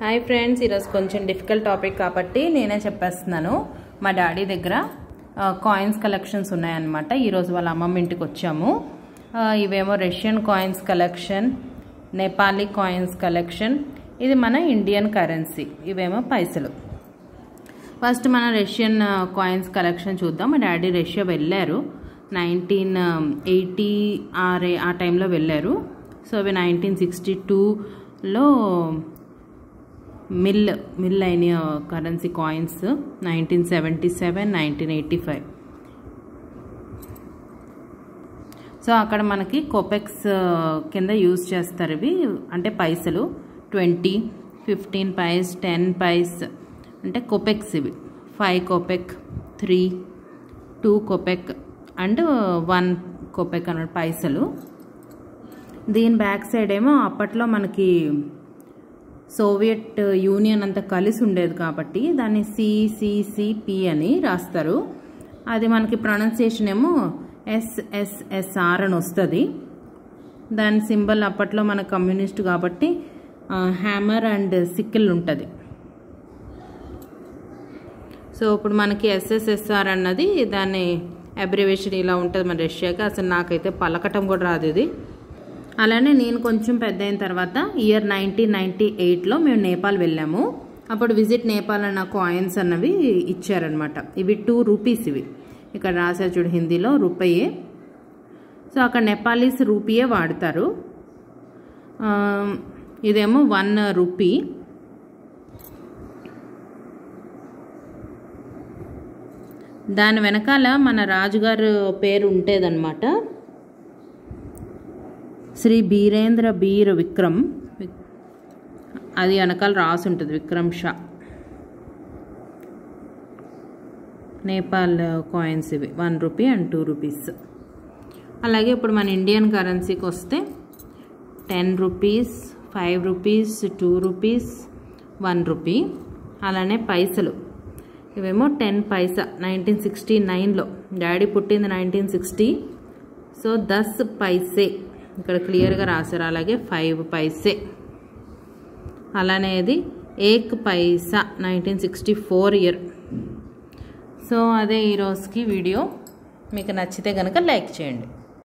hi friends ఈరోజు కొంచెం difficult topic కాబట్టి నేనే చెప్పేస్తున్నాను మా డాడీ దగ్గర కాయిన్స్ కలెక్షన్స్ ఉన్నాయన్నమాట ఈరోజు వాళ్ళ అమ్మమ్మ ఇంటికి వచ్చాము ఆ, ఇవేమో Russian coins collection Nepali coins collection ఇది మన ఇండియన్ కరెన్సీ ఇవేమో పైసలు ఫస్ట్ మన రష్యన్ కాయిన్స్ కలెక్షన్ చూద్దాం మా డాడీ రష్యా వెళ్ళారు నైన్టీన్ ఎయిటీ ఆర్ ఆ టైంలో వెళ్ళారు సో అవి నైన్టీన్ సిక్స్టీ టూలో మిల్ మిల్ అయిన currency coins nineteen seventy seven nineteen eighty five so అక్కడ మనకి కోపెక్స్ కింద యూజ్ చేస్తారు ఇవి అంటే పైసలు twenty fifteen paise ten paise అంటే కోపెక్స్ ఇవి five kopek three two kopek and one kopek అన్నమాట పైసలు దీని బ్యాక్ సైడ్ ఏమో అప్పట్లో మనకి సోవియట్ యూనియన్ అంతా కలిసి ఉండేది కాబట్టి దాన్ని సిసిసిపి అని రాస్తారు అది మనకి ప్రొనౌన్సియేషన్ ఏమో ఎస్ఎస్ఎస్ఆర్ అని వస్తుంది దాని సింబల్ అప్పట్లో మన కమ్యూనిస్ట్ కాబట్టి హ్యామర్ అండ్ సిక్కిల్ ఉంటుంది సో ఇప్పుడు మనకి ఎస్ఎస్ఎస్ఆర్ అన్నది దాన్ని అబ్రివేషన్ ఇలా ఉంటుంది మన రష్యాకి అసలు నాకైతే పలకటం కూడా రాదు ఇది అలానే నేను కొంచెం పెద్ద అయిన తర్వాత ఇయర్ నైన్టీన్ నైంటీ ఎయిట్లో మేము నేపాల్ వెళ్ళాము అప్పుడు విజిట్ నేపాల్ అన్న కాయిన్స్ అన్నవి ఇచ్చారనమాట ఇవి టూ రూపీస్ ఇవి ఇక్కడ రాశారు చూడు హిందీలో రూపాయే సో అక్కడ నేపాలీస్ రూపీయే వాడతారు ఆ, ఇదేమో వన్ రూపీ దాని వెనకాల మన రాజుగారు పేరు ఉంటేదన్నమాట శ్రీ బీరేంద్ర బీర్ విక్రమ్ అది వెనకాల రాసి ఉంటుంది విక్రమ్ షా నేపాల్ కాయిన్స్ ఇవి one rupee and two rupees అలాగే ఇప్పుడు మన ఇండియన్ కరెన్సీకి వస్తే ten rupees five rupees two rupees one rupee అలానే పైసలు ఇవేమో టెన్ పైసా నైన్టీన్ సిక్స్టీ నైన్లో డాడీ పుట్టింది నైన్టీన్ సిక్స్టీ సో దస్ పైసే ఇక్కడ క్లియర్గా రాశారు అలాగే ఫైవ్ పైసే అలానే ఇది ఏక్ పైసా nineteen sixty four year so అదే ఈరోజుకి వీడియో మీకు నచ్చితే కనుక లైక్ చేయండి